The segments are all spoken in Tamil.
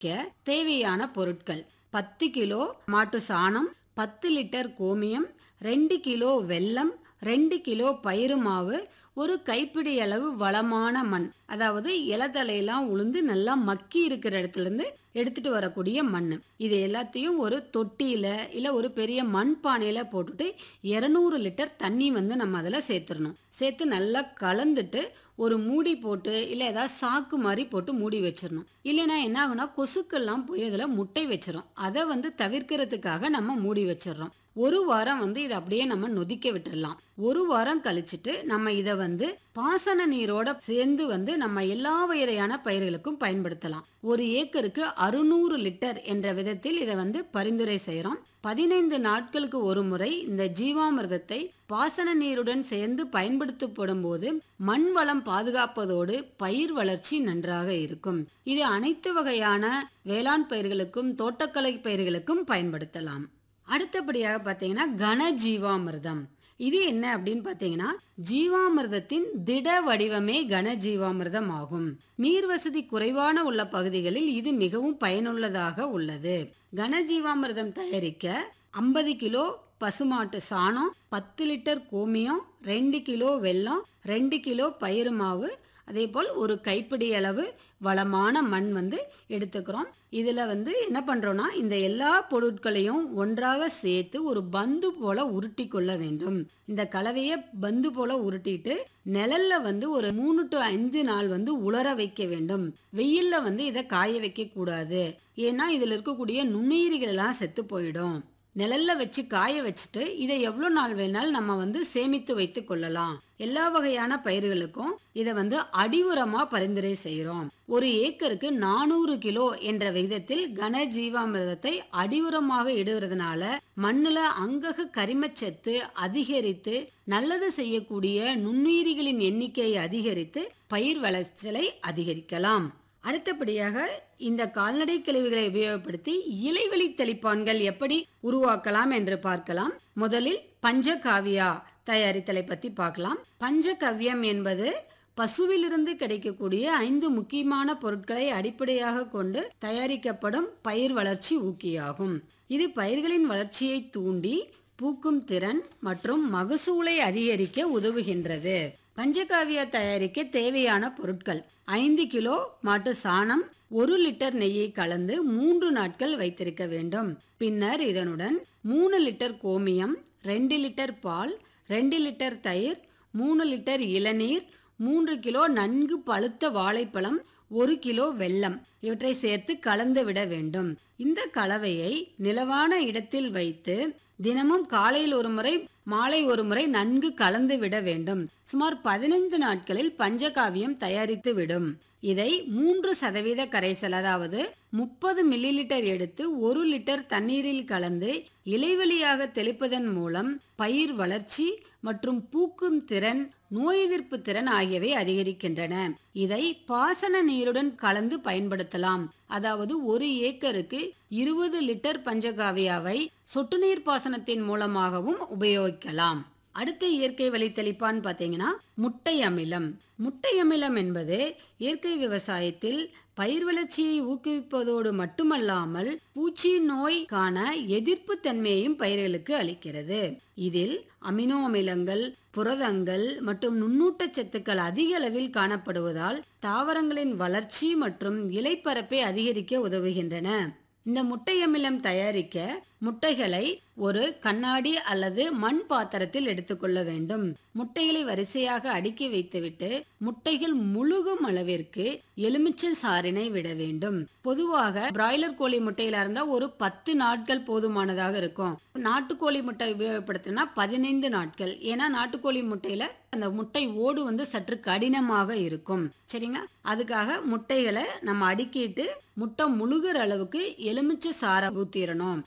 தேவையான பொருட்கள் பத்து கிலோ மாட்டு சாணம் பத்து லிட்டர் கோமியம் ரெண்டு கிலோ வெல்லம் ரெண்டு கிலோ பயிறு மாவு ஒரு கைப்பிடி அளவு வளமான மண் அதாவது இலதலையெல்லாம் உளுந்து நல்லா மக்கி இருக்கிற இடத்துல இருந்து எடுத்துட்டு வரக்கூடிய மண் இது எல்லாத்தையும் ஒரு தொட்டியில இல்ல ஒரு பெரிய மண் பானையில போட்டுட்டு 200 லிட்டர் தண்ணி வந்து நம்ம அதில் சேர்த்துடணும் சேர்த்து நல்லா கலந்துட்டு ஒரு மூடி போட்டு இல்லை ஏதாவது சாக்கு மாதிரி போட்டு மூடி வச்சிடணும் இல்லைன்னா என்ன ஆகுனா கொசுக்கெல்லாம் போய் அதில் முட்டை வச்சிரும் அதை வந்து தவிர்க்கிறதுக்காக நம்ம மூடி வச்சிடுறோம் ஒரு வாரம் வந்து இதை அப்படியே நம்ம நொதிக்க விட்டுறலாம் ஒரு வாரம் கழிச்சிட்டு நம்ம இதை வந்து பாசன நீரோட சேர்ந்து வந்து நம்ம எல்லா வகையான பயிர்களுக்கும் பயன்படுத்தலாம் ஒரு ஏக்கருக்கு அறுநூறு லிட்டர் என்ற விதத்தில் இதை வந்து பரிந்துரை செய்கிறோம் பதினைந்து நாட்களுக்கு ஒரு முறை இந்த ஜீவாமிர்தத்தை பாசன நீருடன் சேர்ந்து பயன்படுத்தப்படும் போது மண் வளம் பாதுகாப்பதோடு பயிர் வளர்ச்சி நன்றாக இருக்கும் இது அனைத்து வகையான வேளாண் பயிர்களுக்கும் தோட்டக்கலை பயிர்களுக்கும் பயன்படுத்தலாம் அடுத்தபடியாக பார்த்தீங்கன்னா கன ஜீவாமிர்தம் இது என்ன அப்படின்னு பார்த்தீங்கன்னா ஜீவாமிர்தத்தின் திட வடிவமே கன ஜீவாமிர்தம் ஆகும் நீர் வசதி குறைவான உள்ள பகுதிகளில் இது மிகவும் பயனுள்ளதாக உள்ளது கன ஜீவாமிர்தம் தயாரிக்க ஐம்பது கிலோ பசுமாட்டு சாணம் பத்து லிட்டர் கோமியம் ரெண்டு கிலோ வெல்லம் ரெண்டு கிலோ பயிறு மாவு அதே போல் ஒரு கைப்பிடி அளவு வளமான மண் வந்து எடுத்துக்கிறோம் இதில் வந்து என்ன பண்ணுறோன்னா இந்த எல்லா பொருட்களையும் ஒன்றாக சேர்த்து ஒரு பந்து போல உருட்டி கொள்ள வேண்டும் இந்த கலவையை பந்து போல உருட்டிட்டு நிழல்ல வந்து ஒரு மூணு டு அஞ்சு நாள் வந்து உலர வைக்க வேண்டும் வெயில்ல வந்து இதை காய வைக்க கூடாது ஏன்னா இதில் இருக்கக்கூடிய நுண்ணுயிரிகள் எல்லாம் செத்து போயிடும் நிழல்ல வச்சு காய வச்சுட்டு இதை எவ்வளோ நாள் வேணாலும் நம்ம வந்து சேமித்து வைத்து கொள்ளலாம் எல்லா வகையான பயிர்களுக்கும் இதை வந்து அடிவுரமா பரிந்துரை செய்கிறோம் ஒரு ஏக்கருக்கு நானூறு கிலோ என்ற விகிதத்தில் கன ஜீவாமிர்தத்தை அடிவுரமாக இடுவதனால மண்ணுல அங்கக கரிமச்சத்து அதிகரித்து நல்லது செய்யக்கூடிய நுண்ணுயிரிகளின் எண்ணிக்கையை அதிகரித்து பயிர் விளைச்சலை அதிகரிக்கலாம் அடுத்தபடியாக இந்த கால்நடை கழிவுகளை உபயோகப்படுத்தி இலைவெளி தெளிப்பான்கள் எப்படி உருவாக்கலாம் என்று பார்க்கலாம் முதலில் பஞ்சகாவியா தயாரித்தலை பத்தி பார்க்கலாம் பஞ்சகவ்யம் என்பது பசுவிலிருந்து கிடைக்கக்கூடிய ஐந்து முக்கியமான பொருட்களை அடிப்படையாக கொண்டு தயாரிக்கப்படும் பயிர் வளர்ச்சி ஊக்கியாகும் இது பயிர்களின் வளர்ச்சியை தூண்டி பூக்கும் திறன் மற்றும் மகசூலை அதிகரிக்க உதவுகின்றது பஞ்சகாவியா தயாரிக்க தேவையான பொருட்கள் ஐந்து கிலோ மாட்டு சாணம் ஒரு லிட்டர் நெய்யை கலந்து மூன்று நாட்கள் வைத்திருக்க வேண்டும் பின்னர் இதனுடன் மூணு லிட்டர் கோமியம் ரெண்டு லிட்டர் பால் ரெண்டு லிட்டர் தயிர் மூணு லிட்டர் இளநீர் மூன்று கிலோ நன்கு பழுத்த வாழைப்பழம் ஒரு கிலோ வெல்லம் இவற்றை சேர்த்து கலந்து விட வேண்டும் இந்த கலவையை நிலவான இடத்தில் வைத்து தினமும் காலையில் ஒரு முறை மாலை ஒரு முறை நன்கு கலந்து விட வேண்டும் சுமார் பதினைந்து நாட்களில் பஞ்சகாவியம் தயாரித்து விடும் இதை மூன்று சதவீத கரைசல் அதாவது முப்பது மில்லி லிட்டர் எடுத்து ஒரு லிட்டர் தண்ணீரில் கலந்து இலைவெளியாக தெளிப்பதன் மூலம் பயிர் வளர்ச்சி மற்றும் பூக்கும் திறன் நோய் எதிர்ப்பு திறன் ஆகியவை அதிகரிக்கின்றன இதை பாசன நீருடன் கலந்து பயன்படுத்தலாம் அதாவது ஒரு ஏக்கருக்கு இருபது லிட்டர் பஞ்சகாவியாவை சொட்டு நீர் பாசனத்தின் மூலமாகவும் உபயோகிக்கலாம் அடுத்த இயற்கை வழி தெளிப்பான் பார்த்தீங்கன்னா முட்டை அமிலம் முட்டை அமிலம் என்பது இயற்கை விவசாயத்தில் பயிர் வளர்ச்சியை ஊக்குவிப்பதோடு மட்டுமல்லாமல் பூச்சி நோய்க்கான எதிர்ப்பு தன்மையையும் பயிர்களுக்கு அளிக்கிறது இதில் அமினோ அமிலங்கள் புரதங்கள் மற்றும் நுண்ணூட்டச்சத்துக்கள் அதிக அளவில் காணப்படுவதால் தாவரங்களின் வளர்ச்சி மற்றும் இலைப்பரப்பை அதிகரிக்க உதவுகின்றன இந்த முட்டை அமிலம் தயாரிக்க முட்டைகளை ஒரு கண்ணாடி அல்லது மண் பாத்திரத்தில் எடுத்துக்கொள்ள வேண்டும் முட்டைகளை வரிசையாக அடுக்கி வைத்துவிட்டு முட்டைகள் முழுகும் அளவிற்கு எலுமிச்சை சாறினை விட வேண்டும் பொதுவாக பிராய்லர் கோழி முட்டையில இருந்தா ஒரு பத்து நாட்கள் போதுமானதாக இருக்கும் நாட்டுக்கோழி முட்டை உபயோகப்படுத்தினா பதினைந்து நாட்கள் ஏன்னா நாட்டுக்கோழி முட்டையில அந்த முட்டை ஓடு வந்து சற்று கடினமாக இருக்கும் சரிங்களா அதுக்காக முட்டைகளை நம்ம அடுக்கிட்டு முட்டை முழுகிற அளவுக்கு எலுமிச்சை சாரை ஊத்திரணும் முட்டை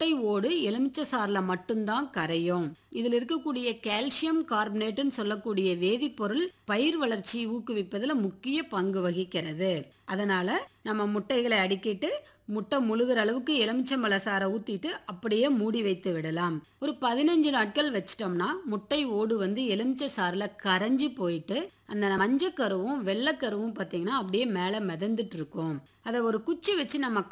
முட்டை ஓடு எலுமிச்சை சாறுல மட்டும்தான் கரையும் இதில் இருக்கக்கூடிய கால்சியம் கார்பனேட்டுன்னு சொல்லக்கூடிய வேதிப்பொருள் பயிர் வளர்ச்சி ஊக்குவிப்பதில் முக்கிய பங்கு வகிக்கிறது அதனால நம்ம முட்டைகளை அடிக்கிட்டு முட்டை முழுகிற அளவுக்கு எலுமிச்சம்பழ சாறை ஊற்றிட்டு அப்படியே மூடி வைத்து விடலாம் ஒரு பதினஞ்சு நாட்கள் வச்சிட்டோம்னா முட்டை ஓடு வந்து எலுமிச்சை சாறில் கரைஞ்சி போயிட்டு அந்த மஞ்சக்கருவும் வெள்ளைக்கருவும் பார்த்தீங்கன்னா அப்படியே மேலே மிதந்துட்டு இருக்கும் அதை ஒரு குச்சி வச்சு நம்ம